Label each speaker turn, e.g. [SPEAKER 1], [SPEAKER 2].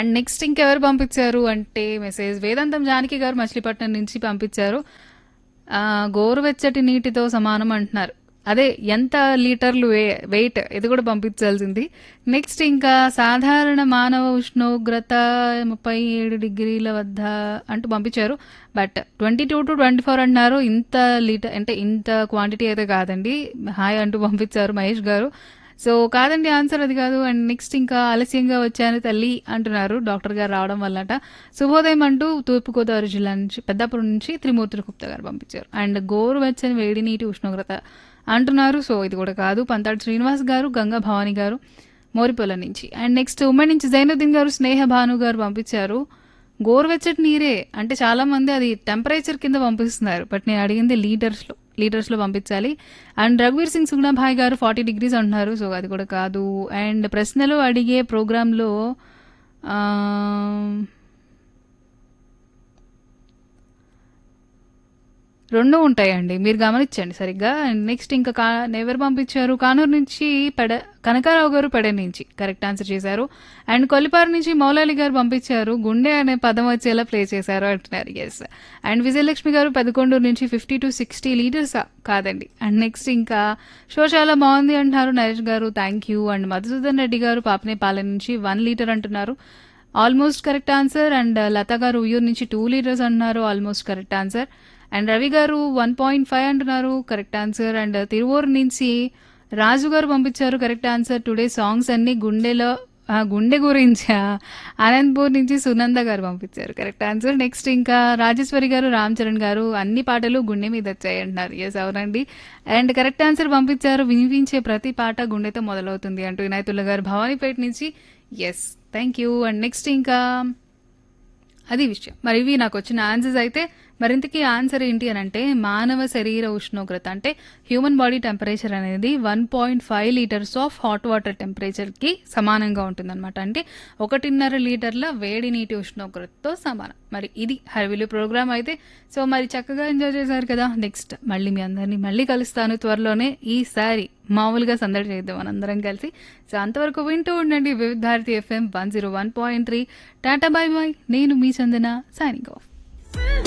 [SPEAKER 1] and next ఇంకెవరు పంపించారు అంటే మెసేజ్ వేదాంతం జానకి గారు మచిలీపట్నం నుంచి పంపించారు ఆ, గోరువెచ్చటి నీటితో సమానం అంటున్నారు అదే ఎంత లీటర్లు వే వెయిట్ ఇది కూడా పంపించాల్సింది నెక్స్ట్ ఇంకా సాధారణ మానవ ఉష్ణోగ్రత ముప్పై ఏడు డిగ్రీల వద్ద అంటూ పంపించారు but twenty two to twenty four అంటున్నారు ఇంత లీటర్ అంటే ఇంత క్వాంటిటీ అయితే కాదండి హాయ్ అంటూ పంపించారు మహేష్ గారు సో కాదండి ఆన్సర్ అది కాదు అండ్ నెక్స్ట్ ఇంకా ఆలస్యంగా వచ్చాను తల్లి అంటున్నారు డాక్టర్ గారు రావడం వల్లట శుభోదయం అంటూ తూర్పుగోదావరి జిల్లా నుంచి పెద్దాపురం నుంచి త్రిమూర్తుల గుప్తా గారు పంపించారు అండ్ గోరువెచ్చని వేడి నీటి ఉష్ణోగ్రత అంటున్నారు సో ఇది కూడా కాదు పంతాడు శ్రీనివాస్ గారు గంగా భవాని గారు మోరిపొల నుంచి అండ్ నెక్స్ట్ ఉమ్మడి నుంచి జైనుద్దీన్ గారు స్నేహ భాను గారు పంపించారు గోరువెచ్చటి నీరే అంటే చాలా మంది అది టెంపరేచర్ కింద పంపిస్తున్నారు బట్ నేను అడిగింది లీటర్స్లో లీటర్స్లో పంపించాలి అండ్ రఘువీర్ సింగ్ సుగ్నాభాయ్ గారు ఫార్టీ డిగ్రీస్ అంటున్నారు సో అది కూడా కాదు అండ్ ప్రశ్నలు అడిగే ప్రోగ్రాంలో ఆ, రెండు ఉంటాయండి మీరు గమనించండి సరిగ్గా అండ్ నెక్స్ట్ ఇంకా కా ఎవరు పంపించారు కానూరు నుంచి పెడ కనకారావు గారు పెడ నుంచి కరెక్ట్ ఆన్సర్ చేశారు అండ్ కొల్లిపారు నుంచి మౌలాలి గారు పంపించారు గుండె అనే పదం వచ్చేలా ప్లే చేశారు అంటున్నారు ఎస్ అండ్ విజయలక్ష్మి గారు పెదకొండూరు నుంచి ఫిఫ్టీ టు సిక్స్టీ లీటర్స్ కాదండి అండ్ నెక్స్ట్ ఇంకా షో చాలా బాగుంది అంటున్నారు Naresh garu thank you and Madhusudan Reddy garu Papanepalem నుంచి వన్ లీటర్ అంటున్నారు almost correct answer and Latha garu Vuyyuru నుంచి టూ లీటర్స్ అంటున్నారు almost correct answer and Ravi garu one point five అంటున్నారు కరెక్ట్ ఆన్సర్ అండ్ తిరువూరు నుంచి రాజు గారు పంపించారు కరెక్ట్ ఆన్సర్ టుడే సాంగ్స్ అన్ని గుండెలో ఆ, గుండె గురించా అనంతపూర్ నుంచి సునంద గారు పంపించారు కరెక్ట్ ఆన్సర్ నెక్స్ట్ ఇంకా రాజేశ్వరి గారు రామ్ చరణ్ గారు అన్ని పాటలు గుండె మీద వచ్చాయి అంటున్నారు ఎస్ అవునండి అండ్ కరెక్ట్ ఆన్సర్ పంపించారు వినిపించే ప్రతి పాట గుండెతో మొదలవుతుంది అంటూ వినాయతుల్లా గారు భవానీపేట నుంచి yes thank you and next ఇంకా అది విషయం మరి ఇవి నాకు వచ్చిన ఆన్సర్స్ అయితే మరింతకి ఆన్సర్ ఏంటి అని అంటే మానవ శరీర ఉష్ణోగ్రత అంటే హ్యూమన్ బాడీ టెంపరేచర్ అనేది one point five litres of hot water టెంపరేచర్కి సమానంగా ఉంటుందన్నమాట అంటే ఒకటిన్నర లీటర్ల వేడి నీటి ఉష్ణోగ్రతతో సమానం మరి ఇది హర్విలు ప్రోగ్రామ్ అయితే సో మరి చక్కగా ఎంజాయ్ చేశారు కదా నెక్స్ట్ మళ్ళీ మీ అందరినీ మళ్ళీ కలుస్తాను త్వరలోనే ఈసారి మామూలుగా సందడి చేద్దాం మనందరం కలిసి సో అంతవరకు వింటూ ఉండండి Vividh Bharati FM one zero one point three tata bye bye నేను మీ చందన సైనింగ్ ఆఫ్